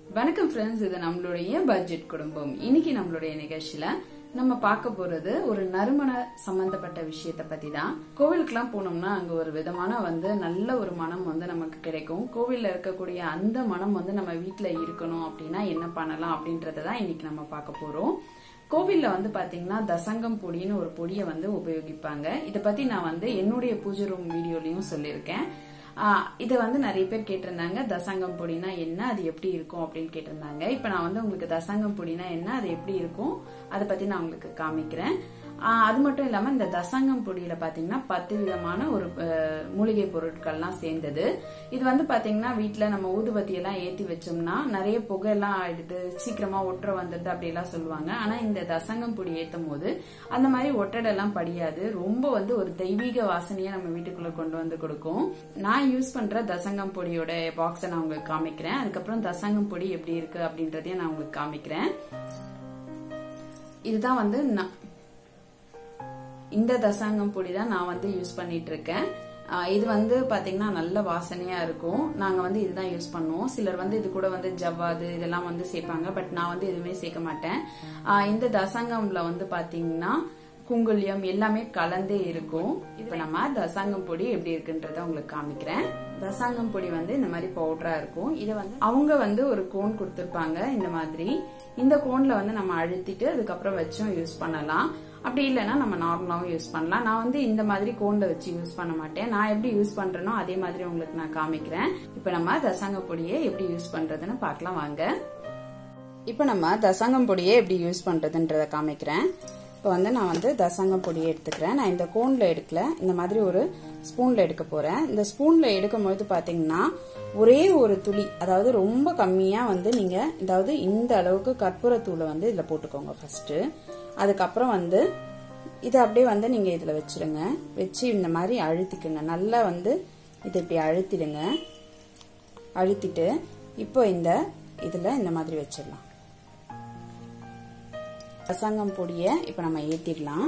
வணக்கம் ஃப்ரெண்ட்ஸ் இது நம்மளுடைய பட்ஜெட் குடும்பம் இன்னைக்கு நம்மளுடைய நிகழ்ச்சியில நம்ம பார்க்க போறது ஒரு நறுமண சம்பந்தப்பட்ட விஷயத்த பத்தி தான் கோவிலுக்குலாம் போனோம்னா அங்க ஒரு விதமான வந்து நல்ல ஒரு மனம் வந்து நமக்கு கிடைக்கும் கோவில்ல இருக்கக்கூடிய அந்த மனம் வந்து நம்ம வீட்ல இருக்கணும் அப்படின்னா என்ன பண்ணலாம் அப்படின்றத தான் இன்னைக்கு நம்ம பார்க்க போறோம் கோவில்ல வந்து பாத்தீங்கன்னா தசங்கம் பொடின்னு ஒரு பொடியை வந்து உபயோகிப்பாங்க இதை பத்தி நான் வந்து என்னுடைய பூஜை ரூம் வீடியோலயும் சொல்லியிருக்கேன் ஆஹ் இதை வந்து நிறைய பேர் கேட்டிருந்தாங்க தசங்கம் பொடினா என்ன அது எப்படி இருக்கும் அப்படின்னு கேட்டிருந்தாங்க இப்ப நான் வந்து உங்களுக்கு தசங்கம் பொடினா என்ன அது எப்படி இருக்கும் அதை பத்தி நான் உங்களுக்கு காமிக்கிறேன் ஆஹ் அது மட்டும் இல்லாம இந்த தசங்கம் பொடியில பாத்தீங்கன்னா பத்து விதமான ஒரு அஹ், மூலிகை பொருட்கள்லாம் சேர்ந்தது இது வந்து பாத்தீங்கன்னா வீட்ல நம்ம ஊதுபத்தி எல்லாம் ஏத்தி வச்சோம்னா நிறைய புகை எல்லாம் ஆயிடுது சீக்கிரமா ஒட்டுற வந்துடுது அப்படி எல்லாம் சொல்லுவாங்க ஆனா இந்த தசங்கம் பொடி ஏத்தும் போது அந்த மாதிரி ஒட்டடெல்லாம் படியாது ரொம்ப வந்து ஒரு தெய்வீக வாசனையை நம்ம வீட்டுக்குள்ள கொண்டு வந்து கொடுக்கும் நான் யூஸ் பண்ற தசங்கம் பொடியோட பாக்ஸை நான் உங்களுக்கு காமிக்கிறேன் அதுக்கப்புறம் தசங்கம் பொடி எப்படி இருக்கு அப்படின்றதையும் நான் உங்களுக்கு காமிக்கிறேன் இதுதான் வந்து நான் இந்த தசாங்கம் பொடி தான் நான் வந்து யூஸ் பண்ணிட்டு இருக்கேன் ஆஹ் இது வந்து பாத்தீங்கன்னா நல்ல வாசனையா இருக்கும் நாங்க வந்து இதுதான் யூஸ் பண்ணுவோம் சிலர் வந்து இது கூட வந்து ஜவ்வாது இதெல்லாம் வந்து சேர்ப்பாங்க பட் நான் வந்து எதுவுமே சேர்க்க மாட்டேன் ஆஹ் இந்த தசாங்கம்ல வந்து பாத்தீங்கன்னா குங்குலியம் எல்லாமே கலந்தே இருக்கும் இப்ப நம்ம தசாங்கம் பொடி எப்படி இருக்குன்றத உங்களுக்கு காமிக்கிறேன் தசாங்கம் பொடி வந்து இந்த மாதிரி பவுடரா இருக்கும் இதை வந்து அவங்க வந்து ஒரு கோன் கொடுத்திருப்பாங்க இந்த மாதிரி இந்த கோன்ல வந்து நம்ம அழுத்திட்டு அதுக்கப்புறம் வச்சும் யூஸ் பண்ணலாம் அப்படி இல்லைன்னா நம்ம நார்மலாவும் யூஸ் பண்ணலாம் நான் வந்து இந்த மாதிரி கோன்ல வச்சு யூஸ் பண்ண மாட்டேன் நான் எப்படி யூஸ் பண்றேனோ அதே மாதிரி உங்களுக்கு நான் காமிக்கிறேன் இப்ப நம்ம தசாங்க பொடியை எப்படி யூஸ் பண்றதுன்னு பார்க்கலாம் வாங்க இப்போ நம்ம தசங்கம் பொடியை எப்படி யூஸ் பண்றதுன்றத காமிக்கிறேன் இப்போ வந்து நான் வந்து தசங்கம் பொடியை எடுத்துக்கிறேன் நான் இந்த கோன்ல எடுக்கல இந்த மாதிரி ஒரு ஸ்பூன்ல எடுக்க போறேன் இந்த ஸ்பூன்ல எடுக்கும் பொழுது பாத்தீங்கன்னா ஒரே ஒரு துளி அதாவது ரொம்ப கம்மியா வந்து நீங்க அதாவது இந்த அளவுக்கு கற்பூரத்தூளை வந்து இதுல போட்டுக்கோங்க ஃபர்ஸ்ட் அதுக்கப்புறம் வந்து இதை அப்படியே வந்து நீங்க இதுல வச்சிருங்க வச்சு இந்த மாதிரி அழுத்திக்குங்க நல்லா வந்து இதை இப்படி அழுத்திடுங்க அழுத்திட்டு இப்போ இந்த இதுல இந்த மாதிரி வச்சிடலாம் ரசங்கம் பொடியை இப்போ நம்ம ஏத்திடலாம்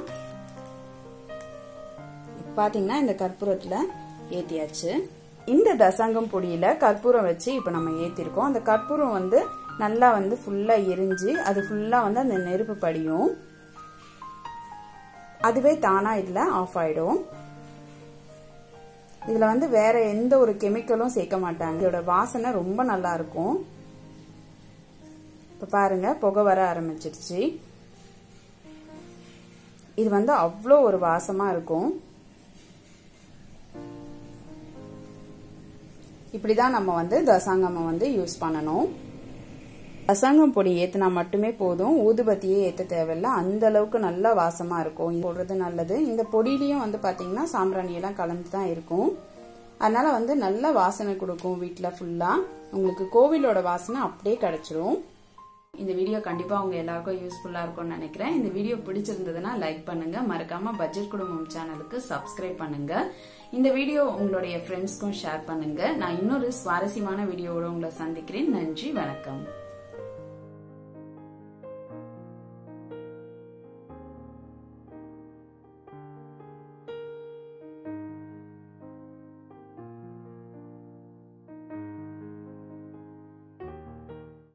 பாத்தீங்கன்னா இந்த கற்பூரத்துல ஏத்தியாச்சு இந்த தசங்கம் பொடியில கற்பூரம் வச்சு இப்ப நம்ம ஏத்திருக்கோம் அந்த கற்பூரம் வந்து நல்லா வந்து ஃபுல்லா எரிஞ்சு அது ஃபுல்லா வந்து அந்த நெருப்பு படியும் அதுவே தானா இதுல ஆஃப் ஆயிடும் இதுல வந்து வேற எந்த ஒரு கெமிக்கலும் சேர்க்க மாட்டாங்க இதோட வாசனை ரொம்ப நல்லா இருக்கும் இப்ப பாருங்க புகை வர ஆரம்பிச்சிருச்சு இது வந்து அவ்வளோ ஒரு வாசமா இருக்கும் இப்படிதான் நம்ம வந்து தசாங்கம்மை வந்து யூஸ் பண்ணணும் தசாங்கம் பொடி ஏத்துனா மட்டுமே போதும் ஊதுபத்தியே ஏத்த தேவையில்ல அந்த அளவுக்கு நல்ல வாசமா இருக்கும் போடுறது நல்லது இந்த பொடியிலையும் வந்து பாத்தீங்கன்னா சாம்பிராணி எல்லாம் கலந்து தான் இருக்கும் அதனால வந்து நல்ல வாசனை கொடுக்கும் வீட்டுல ஃபுல்லா உங்களுக்கு கோவிலோட வாசனை அப்படியே கிடைச்சிரும் இந்த வீடியோ கண்டிப்பா உங்க எல்லாருக்கும் யூஸ்ஃபுல்லா இருக்கும்னு நினைக்கிறேன் இந்த வீடியோ பிடிச்சிருந்ததுன்னா லைக் பண்ணுங்க மறக்காம பட்ஜெட் குடும்பம் சேனலுக்கு சப்ஸ்கிரைப் பண்ணுங்க இந்த வீடியோ உங்களுடைய ஃப்ரெண்ட்ஸ்க்கும் ஷேர் பண்ணுங்க நான் இன்னொரு சுவாரஸ்யமான வீடியோவோட உங்களை சந்திக்கிறேன் நன்றி வணக்கம்